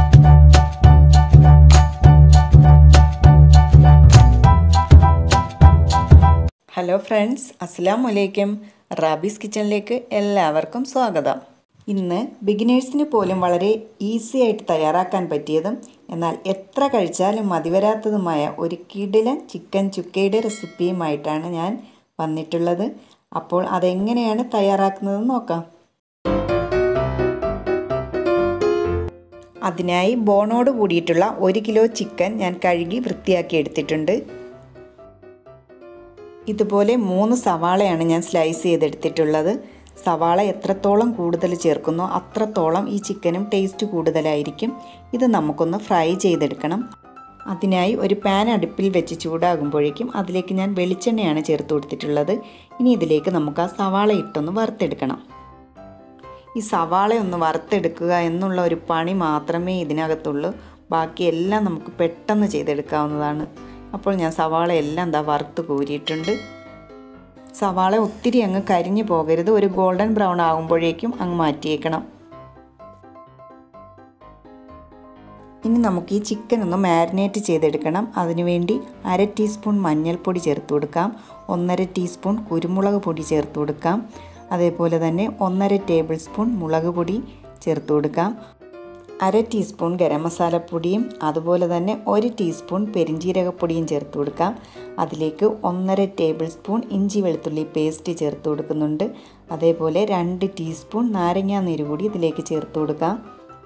hello friends അസ്സാം വലൈക്കും rabies കിച്ചണിലേക്ക് എല്ലാവർക്കും സ്വാഗതം ഇന്ന് ബിഗിനേഴ്സിന് പോലും വളരെ ഈസി ആയിട്ട് തയ്യാറാക്കാൻ പറ്റിയതും എന്നാൽ എത്ര കഴിച്ചാലും മതിവരാത്തതുമായ ഒരു കിടിലൻ ചിക്കൻ ചുക്കയുടെ റെസിപ്പിയുമായിട്ടാണ് ഞാൻ വന്നിട്ടുള്ളത് അപ്പോൾ അതെങ്ങനെയാണ് തയ്യാറാക്കുന്നതെന്ന് നോക്കാം അതിനായി ബോണോട് കൂടിയിട്ടുള്ള ഒരു കിലോ ചിക്കൻ ഞാൻ കഴുകി വൃത്തിയാക്കി എടുത്തിട്ടുണ്ട് ഇതുപോലെ മൂന്ന് സവാളയാണ് ഞാൻ സ്ലൈസ് ചെയ്തെടുത്തിട്ടുള്ളത് സവാള എത്രത്തോളം കൂടുതൽ ചേർക്കുന്നോ അത്രത്തോളം ഈ ചിക്കനും ടേസ്റ്റ് കൂടുതലായിരിക്കും ഇത് നമുക്കൊന്ന് ഫ്രൈ ചെയ്തെടുക്കണം അതിനായി ഒരു പാൻ അടുപ്പിൽ വെച്ച് ചൂടാകുമ്പോഴേക്കും അതിലേക്ക് ഞാൻ വെളിച്ചെണ്ണയാണ് ചേർത്ത് കൊടുത്തിട്ടുള്ളത് ഇനി ഇതിലേക്ക് നമുക്ക് ആ സവാള ഇട്ടൊന്ന് വറുത്തെടുക്കണം ഈ സവാള ഒന്ന് വറുത്തെടുക്കുക എന്നുള്ള ഒരു പണി മാത്രമേ ഇതിനകത്തുള്ളൂ ബാക്കിയെല്ലാം നമുക്ക് പെട്ടെന്ന് ചെയ്തെടുക്കാവുന്നതാണ് അപ്പോൾ ഞാൻ സവാള എല്ലാം എന്താ വറുത്ത് കോരിയിട്ടുണ്ട് സവാള ഒത്തിരി അങ്ങ് കരിഞ്ഞു പോകരുത് ഒരു ഗോൾഡൻ ബ്രൗൺ ആകുമ്പോഴേക്കും അങ്ങ് മാറ്റിയേക്കണം ഇനി നമുക്ക് ഈ ചിക്കൻ ഒന്ന് മാരിനേറ്റ് ചെയ്തെടുക്കണം അതിനുവേണ്ടി അര ടീസ്പൂൺ മഞ്ഞൾപ്പൊടി ചേർത്ത് കൊടുക്കാം ഒന്നര ടീസ്പൂൺ കുരുമുളക് പൊടി ചേർത്ത് കൊടുക്കാം അതേപോലെ തന്നെ ഒന്നര ടേബിൾ സ്പൂൺ മുളക് പൊടി ചേർത്ത് കൊടുക്കാം അര ടീസ്പൂൺ ഗരം മസാലപ്പൊടിയും അതുപോലെ തന്നെ ഒരു ടീസ്പൂൺ പെരിഞ്ജീരകപ്പൊടിയും ചേർത്ത് കൊടുക്കാം അതിലേക്ക് ഒന്നര ടേബിൾ സ്പൂൺ ഇഞ്ചി വെളുത്തുള്ളി പേസ്റ്റ് ചേർത്ത് കൊടുക്കുന്നുണ്ട് അതേപോലെ രണ്ട് ടീസ്പൂൺ നാരങ്ങാ നീര് കൂടി ഇതിലേക്ക് ചേർത്ത് കൊടുക്കാം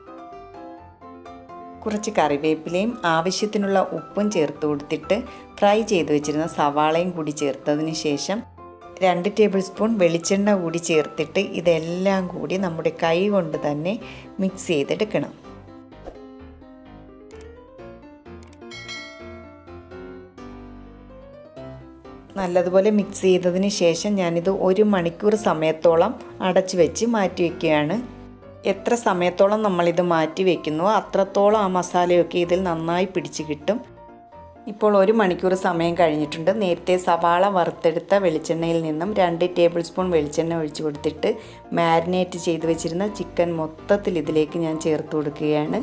കുറച്ച് കറിവേപ്പിലയും ആവശ്യത്തിനുള്ള ഉപ്പും ചേർത്ത് കൊടുത്തിട്ട് ഫ്രൈ ചെയ്ത് വെച്ചിരുന്ന സവാളയും കൂടി ചേർത്തതിന് ശേഷം രണ്ട് ടേബിൾ സ്പൂൺ വെളിച്ചെണ്ണ കൂടി ചേർത്തിട്ട് ഇതെല്ലാം കൂടി നമ്മുടെ കൈ കൊണ്ട് തന്നെ മിക്സ് ചെയ്തെടുക്കണം നല്ലതുപോലെ മിക്സ് ചെയ്തതിന് ശേഷം ഞാനിത് ഒരു മണിക്കൂർ സമയത്തോളം അടച്ചു വെച്ച് മാറ്റി വയ്ക്കുകയാണ് എത്ര സമയത്തോളം നമ്മളിത് മാറ്റി വയ്ക്കുന്നുവോ അത്രത്തോളം ആ മസാലയൊക്കെ ഇതിൽ നന്നായി പിടിച്ച് കിട്ടും ഇപ്പോൾ ഒരു മണിക്കൂർ സമയം കഴിഞ്ഞിട്ടുണ്ട് നേരത്തെ സവാള വറുത്തെടുത്ത വെളിച്ചെണ്ണയിൽ നിന്നും രണ്ട് ടേബിൾ സ്പൂൺ വെളിച്ചെണ്ണ ഒഴിച്ചു കൊടുത്തിട്ട് മാരിനേറ്റ് ചെയ്ത് വെച്ചിരുന്ന ചിക്കൻ മൊത്തത്തിൽ ഇതിലേക്ക് ഞാൻ ചേർത്ത് കൊടുക്കുകയാണ്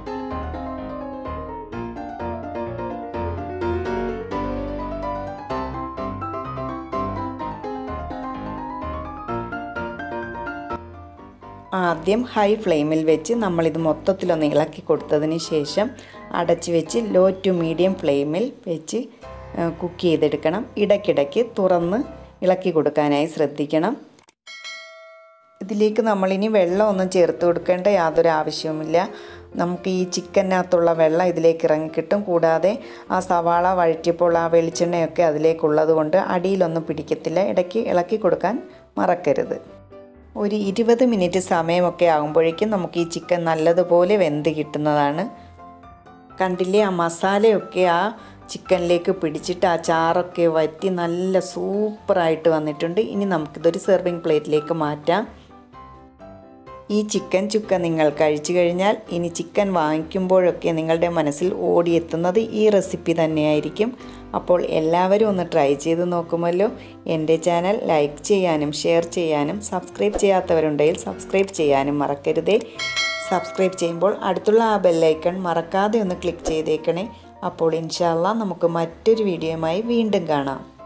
ആദ്യം ഹൈ ഫ്ലെയിമിൽ വെച്ച് നമ്മളിത് മൊത്തത്തിലൊന്ന് ഇളക്കി കൊടുത്തതിന് ശേഷം അടച്ച് വെച്ച് ലോ ടു മീഡിയം ഫ്ലെയിമിൽ വെച്ച് കുക്ക് ചെയ്തെടുക്കണം ഇടയ്ക്കിടയ്ക്ക് തുറന്ന് ഇളക്കി കൊടുക്കാനായി ശ്രദ്ധിക്കണം ഇതിലേക്ക് നമ്മളിനി വെള്ളമൊന്നും ചേർത്ത് കൊടുക്കേണ്ട യാതൊരു ആവശ്യവുമില്ല നമുക്ക് ഈ ചിക്കനകത്തുള്ള വെള്ളം ഇതിലേക്ക് ഇറങ്ങിക്കിട്ടും കൂടാതെ ആ സവാള വഴറ്റിയപ്പോൾ ആ വെളിച്ചെണ്ണയൊക്കെ അതിലേക്കുള്ളത് കൊണ്ട് അടിയിലൊന്നും പിടിക്കത്തില്ല ഇടയ്ക്ക് ഇളക്കി കൊടുക്കാൻ മറക്കരുത് ഒരു ഇരുപത് മിനിറ്റ് സമയമൊക്കെ ആകുമ്പോഴേക്കും നമുക്ക് ഈ ചിക്കൻ നല്ലതുപോലെ വെന്ത് കിട്ടുന്നതാണ് കണ്ടില്ലേ ആ മസാലയൊക്കെ ആ ചിക്കനിലേക്ക് പിടിച്ചിട്ട് ആ ചാറൊക്കെ വറ്റി നല്ല സൂപ്പറായിട്ട് വന്നിട്ടുണ്ട് ഇനി നമുക്കിതൊരു സെർവിങ് പ്ലേറ്റിലേക്ക് മാറ്റാം ഈ ചിക്കൻ ചുക്ക നിങ്ങൾ കഴിച്ചു കഴിഞ്ഞാൽ ഇനി ചിക്കൻ വാങ്ങിക്കുമ്പോഴൊക്കെ നിങ്ങളുടെ മനസ്സിൽ ഓടിയെത്തുന്നത് ഈ റെസിപ്പി തന്നെയായിരിക്കും അപ്പോൾ എല്ലാവരും ഒന്ന് ട്രൈ ചെയ്ത് നോക്കുമല്ലോ എൻ്റെ ചാനൽ ലൈക്ക് ചെയ്യാനും ഷെയർ ചെയ്യാനും സബ്സ്ക്രൈബ് ചെയ്യാത്തവരുണ്ടെങ്കിൽ സബ്സ്ക്രൈബ് ചെയ്യാനും മറക്കരുതേ സബ്സ്ക്രൈബ് ചെയ്യുമ്പോൾ അടുത്തുള്ള ആ ബെല്ലൈക്കൺ മറക്കാതെ ഒന്ന് ക്ലിക്ക് ചെയ്തേക്കണേ അപ്പോൾ ഇൻഷാല്ല നമുക്ക് മറ്റൊരു വീഡിയോയുമായി വീണ്ടും കാണാം